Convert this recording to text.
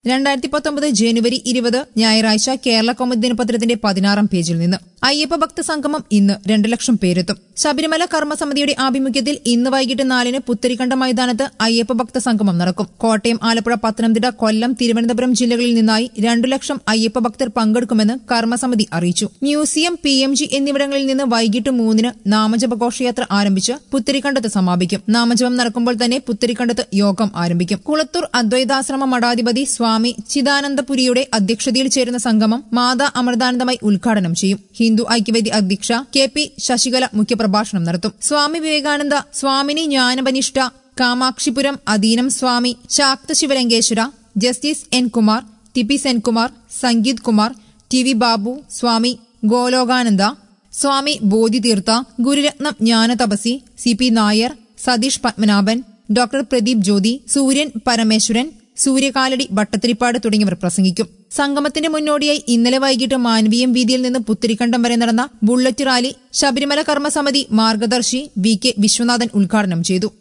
രണ്ടായിരത്തി പത്തൊമ്പത് ജനുവരി ഇരുപത് ഞായറാഴ്ച കേരള കൗമുദി ദിനപത്രത്തിന്റെ പതിനാറാം പേജിൽ നിന്ന് അയ്യപ്പ ഭക്ത സംഗമം ഇന്ന് രണ്ട് ലക്ഷം പേരെത്തും ശബരിമല കർമ്മസമിതിയുടെ ആഭിമുഖ്യത്തിൽ ഇന്ന് വൈകിട്ട് നാലിന് പുത്തരിക്കണ്ട മൈതാനത്ത് അയ്യപ്പ ഭക്ത സംഗമം നടക്കും കോട്ടയം ആലപ്പുഴ പത്തനംതിട്ട കൊല്ലം തിരുവനന്തപുരം ജില്ലകളിൽ നിന്നായി രണ്ടു ലക്ഷം അയ്യപ്പ ഭക്തർ പങ്കെടുക്കുമെന്ന് കർമ്മസമിതി അറിയിച്ചു മ്യൂസിയം പി എം ജി എന്നിവിടങ്ങളിൽ നിന്ന് വൈകിട്ട് മൂന്നിന് നാമജപ ഘോഷയാത്ര ആരംഭിച്ച് പുത്തരിക്കണ്ടത്ത് സമാപിക്കും നാമജപം നടക്കുമ്പോൾ തന്നെ പുത്തരിക്കണ്ടത്ത് യോഗം ആരംഭിക്കും കുളത്തൂർ അദ്വൈതാശ്രമ മഠാധിപതി സ്വാമി ചിദാനന്ദപുരിയുടെ അധ്യക്ഷതയിൽ ചേരുന്ന സംഗമം മാതാ അമൃതാനന്ദമായി ഉദ്ഘാടനം ചെയ്യും ഹിന്ദു ഐക്യവേദി അധ്യക്ഷ കെ പി ശശികല മുഖ്യപ്രഭാഷണം നടത്തും Swami Vivekananda Swamini Jnanapanishta Kamakshipuram Adheenam Swami Shakta Sivalingeswara justice N Kumar T P Senkumar Sangeeth Kumar T V Babu Swami Golokananda Swami Bodhitheertha Gururatnam Jnanathapaswi C P Nair Satheesh Padmanabhan doctor Pradeep Jyothi Suryan Parameswaran Suryakaladi Bhattathiripad തുടങ്ങിയവർ പ്രസംഗിക്കും സംഗമത്തിന്റെ മുന്നോടിയായി ഇന്നലെ വൈകിട്ട് മാനവീയം വീതിയിൽ നിന്ന് പുത്തിരിക്കണ്ടം വരെ നടന്ന ബുള്ളറ്റ് റാലി ശബരിമല കർമ്മസമിതി മാർഗദർശി വി കെ വിശ്വനാഥൻ ഉദ്ഘാടനം ചെയ്തു